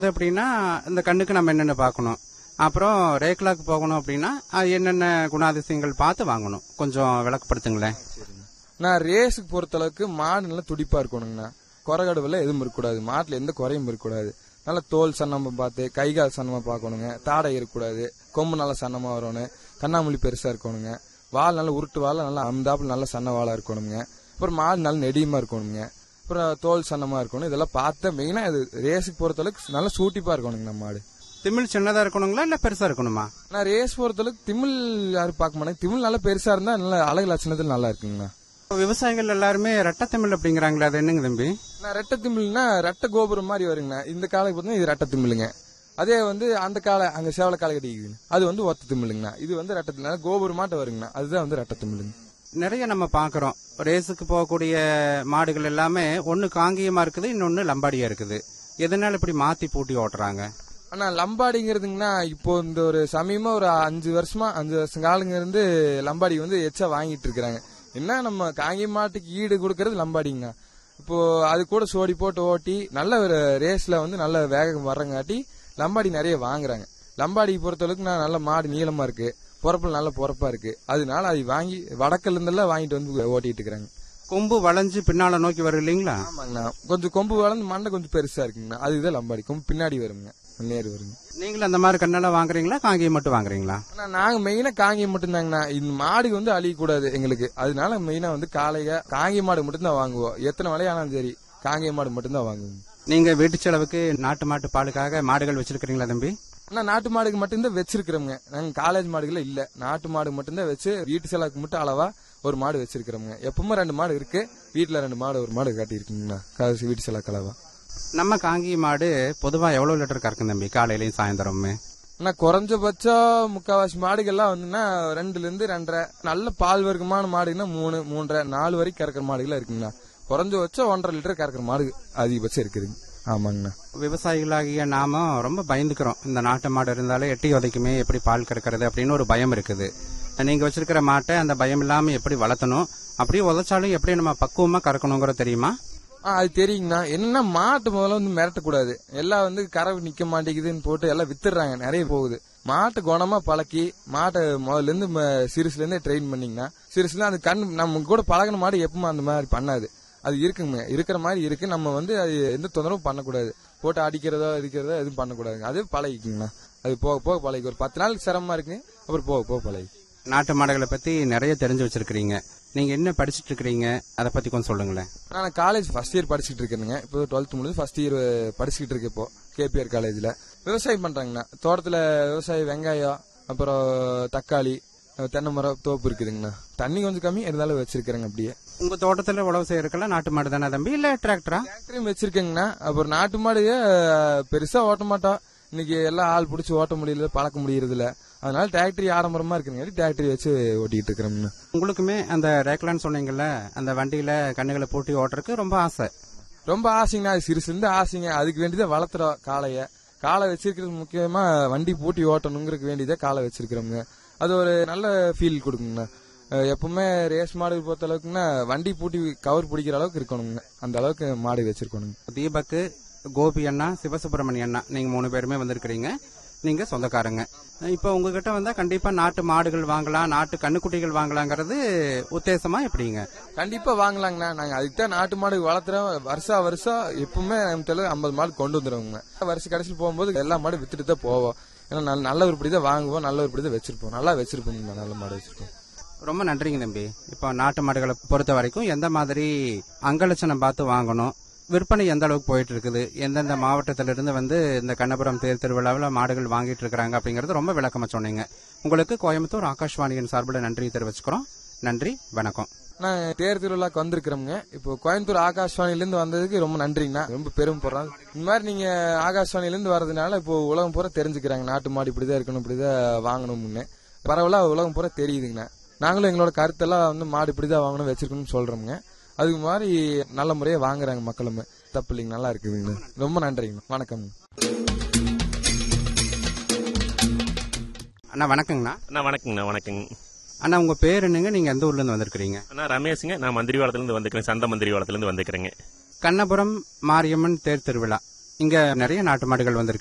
அது எப்படின்னா இந்த கண்ணுக்கு நம்ம என்னென்ன பார்க்கணும் அப்புறம் ரேக்லாக்கு போகணும் அப்படின்னா அது என்னென்ன குணாதிசயங்கள் பார்த்து வாங்கணும் கொஞ்சம் விளக்கப்படுத்துங்களேன் நான் ரேஸுக்கு பொறுத்த அளவுக்கு மாடு நல்லா துடிப்பா இருக்கணுங்கண்ணா குறகடுவில் எதுவும் இருக்கக்கூடாது மாட்டுல எந்த குறையும் இருக்கக்கூடாது நல்லா தோல் சன்னமா பார்த்து கை கால் சன்னமா பார்க்கணுங்க தாடை இருக்கக்கூடாது கொம்பு நல்லா சன்னமா வரணும் கண்ணாமூலி பெருசா இருக்கணுங்க வால் நல்லா உருட்டு வால் நல்லா அம்தாப்புல நல்ல சன்ன வாலா இருக்கணுங்க அப்புறம் மாடு நல்லா நெடியமா இருக்கணுங்க அப்புறம் தோல் சன்னமா இருக்கணும் இதெல்லாம் பார்த்து மெயினா இது ரேஸுக்கு பொறுத்த அளவுக்கு நல்லா சூட்டிப்பா இருக்கணுங்க நம்ம மாடு திமிழ் சின்னதா இருக்கணுங்களா இல்ல பெருசா இருக்கணுமா நான் ரேஸ் பொறுத்த அளவுக்கு திமிழ் யாரும் பார்க்க மாட்டேங்க திமிழ் நல்லா பெருசா இருந்தா நல்லா அழகு லட்சணத்தில் நல்லா இருக்குங்கண்ணா விவசாயிகள் எல்லாருமே ரெட்டை திமிழ் அப்படிங்கிறாங்களே அது என்னங்க தம்பி நான் ரெட்டை திமிழ்னா ரெட்டை கோபுரம் மாதிரி வருங்கண்ணா இந்த காலைக்கு பார்த்தீங்கன்னா இது ரெட்டை திமிழுங்க அதே வந்து அந்த காலை அங்க சேவல காலை கட்டிக்குதுங்க அது வந்து ஒத்த திமிழுங்கண்ணா இது வந்து ரெட்டை திமிழ் கோபுரம் மாட்ட வருங்கண்ணா அதுதான் வந்து ரெட்டை திமிழுங்க நிறைய நம்ம பாக்குறோம் ரேஸுக்கு போகக்கூடிய மாடுகள் எல்லாமே ஒன்னு காங்கியமா இருக்குது இன்னொன்னு லம்பாடியா இருக்குது எதனால இப்படி மாத்தி பூட்டி ஓட்டுறாங்க ஆனா லம்பாடிங்கிறதுங்கன்னா இப்போ இந்த ஒரு சமயமா ஒரு அஞ்சு வருஷமா அஞ்சு வருஷம் காலங்க இருந்து லம்பாடி வந்து எச்சா வாங்கிட்டு இருக்கிறாங்க என்ன நம்ம காங்கி மாட்டுக்கு ஈடு கொடுக்கறது லம்பாடிங்கண்ணா இப்போ அது கூட சோடி போட்டு ஓட்டி நல்ல ஒரு ரேஸ்ல வந்து நல்ல வேகம் வர்றங்காட்டி லம்பாடி நிறைய வாங்குறாங்க லம்பாடி பொறுத்தளவுக்கு நான் நல்ல மாடு நீளமா இருக்கு பொறப்புல நல்ல பொறப்பா இருக்கு அதனால அது வாங்கி வடக்குல இருந்தெல்லாம் வாங்கிட்டு வந்து ஓட்டிட்டு இருக்கிறாங்க கொம்பு வளைஞ்சு பின்னால நோக்கி வரும் இல்லைங்களா ஆமாங்கண்ணா கொஞ்சம் கொம்பு வளர்ந்து மண்டை கொஞ்சம் பெருசா இருக்குங்கண்ணா அதுதான் லம்பாடி கொம்பு பின்னாடி வருங்க நேரு வருங்க நீங்களும் அந்த மாதிரி கண்ணெல்லாம் வாங்குறீங்களா காங்கியம் மட்டும் வாங்குறீங்களா ஆனா நாங்க மெயினா காங்கேயம் மட்டும்தாங்கண்ணா இந்த மாடு வந்து அழியக்கூடாது எங்களுக்கு அதனால மெயினா வந்து காளைக காங்கேய மாடு மட்டும்தான் வாங்குவோம் எத்தனை விலையானாலும் சரி காங்கேய மாடு மட்டும்தான் வாங்குவோம் நீங்க வீட்டு செலவுக்கு நாட்டு மாட்டு பாலுக்காக மாடுகள் வச்சிருக்கீங்களா தம்பி ஆனா நாட்டு மாடுக்கு மட்டும்தான் வச்சிருக்கிறோங்க நாங்க காலேஜ் மாடுகள இல்ல நாட்டு மாடு மட்டும்தான் வச்சு வீட்டு செலவுக்கு மட்டும் அளவா ஒரு மாடு வச்சிருக்கிறோங்க எப்பவுமே ரெண்டு மாடு இருக்கு வீட்டுல ரெண்டு மாடு ஒரு மாடு கட்டி இருக்குங்கண்ணா காசு வீட்டு செலவுக்கு அளவா நம்ம காங்கி மாடு பொதுவா எவ்வளவு லிட்டர் கறக்கும் தம்பி காலையிலயும் சாயந்தரமுமே ஆனா குறைஞ்சபட்சம் முக்காவாசி மாடுகள்லாம் வந்துன்னா ரெண்டுல இருந்து ரெண்டரை நல்ல பால் வர்க்கமான மாடுன்னா மூணு மூன்றரை நாலு வரைக்கும் கறக்கிற மாடுகள்லாம் இருக்குங்கண்ணா குறைஞ்சபட்சம் ஒன்றரை லிட்டர் கறக்கிற மாடு அதிகபட்சம் இருக்குதுங்க ஆமாங்கண்ணா விவசாயிகளாகிய நாம ரொம்ப பயந்துக்கிறோம் இந்த நாட்டு மாடு இருந்தாலே எட்டி உதைக்குமே எப்படி பால் கறக்கிறது அப்படின்னு ஒரு பயம் இருக்குது நீங்க வச்சிருக்கிற மாட்டை அந்த பயம் இல்லாம எப்படி வளர்த்தணும் அப்படியே உதைச்சாலும் எப்படி நம்ம பக்குவமா கறக்கணுங்கிற தெரியுமா ஆ அது தெரியுங்கண்ணா என்னன்னா மாட்டு முதல்ல வந்து மிரட்டக்கூடாது எல்லாம் வந்து கறவை நிக்க மாட்டேங்குதுன்னு போட்டு எல்லாம் வித்துடுறாங்க நிறைய போகுது மாட்டை குணமா பழக்கி மாட்டை முதல்ல இருந்து ம- சிறுசுல இருந்தே ட்ரெயின் பண்ணீங்கன்னா சிறுசுல அந்த கண் நம்ம கூட பழகின மாடு எப்பவுமே அந்த மாதிரி பண்ணாது அது இருக்குங்க இருக்கிற மாதிரி இருக்கு நம்ம வந்து அது எந்த தொந்தரவும் பண்ணக்கூடாது போட்டு அடிக்கிறதோ அடிக்கிறதோ எதுவும் பண்ணக்கூடாதுங்க அது பழகிக்குங்கண்ணா அது போக போக பழகி ஒரு பத்து நாளுக்கு சிரமமா இருக்குங்க அப்புறம் போக போக பழகி நாட்டு மாடுகளை பத்தி நிறைய தெரிஞ்சு வச்சிருக்கிறீங்க நீங்க என்ன படிச்சிட்டு இருக்கிறீங்க அதை பத்தி கொஞ்சம் சொல்லுங்களேன் நான் காலேஜ் ஃபர்ஸ்ட் இயர் படிச்சுட்டு இருக்கேனுங்க இப்போ டுவெல்த் முடிஞ்சு ஃபர்ஸ்ட் இயர் படிச்சுட்டு இருக்கேன் இப்போ கேபிஆர் காலேஜ்ல விவசாயம் பண்றாங்கண்ணா தோட்டத்துல விவசாயம் வெங்காயம் அப்புறம் தக்காளி தென்னை மரம் தோப்பு இருக்குதுங்கண்ணா தண்ணி கொஞ்சம் கம்மி இருந்தாலும் வச்சிருக்கிறேங்க அப்படியே உங்க தோட்டத்துல உழவு செய்யறதுக்கெல்லாம் நாட்டு மாடு தானே தம்பி இல்ல டிராக்டரா டிராக்டரையும் வச்சிருக்கேங்கண்ணா அப்புறம் நாட்டு மாடு அஹ், பெருசா ஓட்ட மாட்டோம் இன்னைக்கு எல்லாம் ஆள் பிடிச்சி ஓட்ட முடியல பழக்க முடியறது இல்ல அதனால டிராக்டரி ஆடம்பரமா இருக்குங்க டிராக்டரி வச்சு ஓட்டிட்டு இருக்கிறோம்ண்ணா உங்களுக்குமே அந்த ரேக்லான்னு சொன்னீங்கல்ல அந்த வண்டியில கண்ணுகளை பூட்டி ஓட்டுறதுக்கு ரொம்ப ஆசை ரொம்ப ஆசைங்கண்ணா அது சிறுசுல இருந்து ஆசைங்க அதுக்கு வேண்டிதான் வளர்த்துறோம் காளைய காளை வச்சிருக்கிறது முக்கியமா வண்டி பூட்டி ஓட்டணுங்கிறதுக்கு வேண்டியதான் காளை வச்சிருக்கிறோங்க அது ஒரு நல்ல ஃபீல் கொடுக்குங்கண்ணா அஹ் எப்பவுமே ரேஸ் மாடு பொறுத்த அளவுக்குன்னா வண்டி பூட்டி கவர் பிடிக்கிற அளவுக்கு இருக்கணுங்க அந்த அளவுக்கு மாடு வச்சிருக்கணுங்க தீபக்கு கோபி அண்ணா சிவசுப்பிரமணிய அண்ணா நீங்க மூணு பேருமே வந்திருக்கிறீங்க நீங்க சொந்தக்காரங்க இப்போ உங்ககிட்ட வந்தா கண்டிப்பா நாட்டு மாடுகள் வாங்கலாம் நாட்டு கண்ணுக்குட்டிகள் வாங்கலாங்கிறது உத்தேசமா எப்படிங்க கண்டிப்பா வாங்கலாங்கண்ணா நாங்க அதுக்கு தான் நாட்டு மாடு வளர்த்துறோம் வருஷா வருஷம் எப்பவுமே நம்ம தெரியல ஐம்பது மாடு கொண்டு வந்துருவோங்க வருஷம் கடைசியில் போகும்போது எல்லா மாடும் வித்துட்டு தான் போவோம் ஏன்னா நல்ல நல்ல உருப்படி தான் வாங்குவோம் நல்ல உருப்படி தான் வச்சிருப்போம் நல்லா வச்சிருப்போம் நல்ல மாடு வச்சிருப்போம் ரொம்ப நன்றிங்க தம்பி இப்போ நாட்டு மாடுகளை பொறுத்த வரைக்கும் எந்த மாதிரி அங்கலட்சணம் பார்த்து வாங்கணும் விற்பனை எந்த அளவுக்கு போயிட்டு இருக்குது எந்தெந்த மாவட்டத்திலிருந்து வந்து இந்த கண்ணபுரம் தேர் திருவிழாவில் மாடுகள் வாங்கிட்டு இருக்காங்க அப்படிங்கறது ரொம்ப விளக்கமா சொன்னீங்க உங்களுக்கு கோயம்புத்தூர் ஆகாஷ்வாணியின் சார்பில் நன்றி தெரிவிச்சுக்கிறோம் நன்றி வணக்கம் நான் தேர் திருவிழாக்கு வந்திருக்கிறோங்க இப்போ கோயம்புத்தூர் ஆகாஷ்வாணில இருந்து வந்ததுக்கு ரொம்ப நன்றிங்கண்ணா ரொம்ப பெருமைப்படுறோம் இந்த மாதிரி நீங்க ஆகாஷ்வாணில இருந்து வர்றதுனால இப்போ உலகம் பூரா தெரிஞ்சுக்கிறாங்க நாட்டு மாடு இப்படிதான் இருக்கணும் இப்படிதான் வாங்கணும்னு பரவலா உலகம் பூரா தெரியுதுங்கண்ணா நாங்களும் எங்களோட கருத்தெல்லாம் வந்து மாடு இப்படிதான் வாங்கணும் வச்சிருக்கணும்னு சொல்றோமுங்க அதுக்கு மாதிரி நல்ல முறையா வாங்குறாங்க மக்களும் தப்பு இல்லைங்க நல்லா இருக்குதுங்க ரொம்ப நன்றிங்க வணக்கம் அண்ணா வணக்கங்கண்ணா அண்ணா வணக்கங்கண்ணா வணக்கங்க அண்ணா உங்க பேர் என்னங்க நீங்க எந்த ஊர்ல இருந்து வந்திருக்கிறீங்க அண்ணா ரமேஷுங்க நான் மந்திரிவாளத்துலேருந்து வந்துக்கிறேன் சந்த மந்திரிவாளத்துலேருந்து வந்துக்கிறேங்க கண்ணபுரம் மாரியம்மன் தேர் திருவிழா இங்க நிறைய நாட்டு மாடுகள் வந்திருக்கு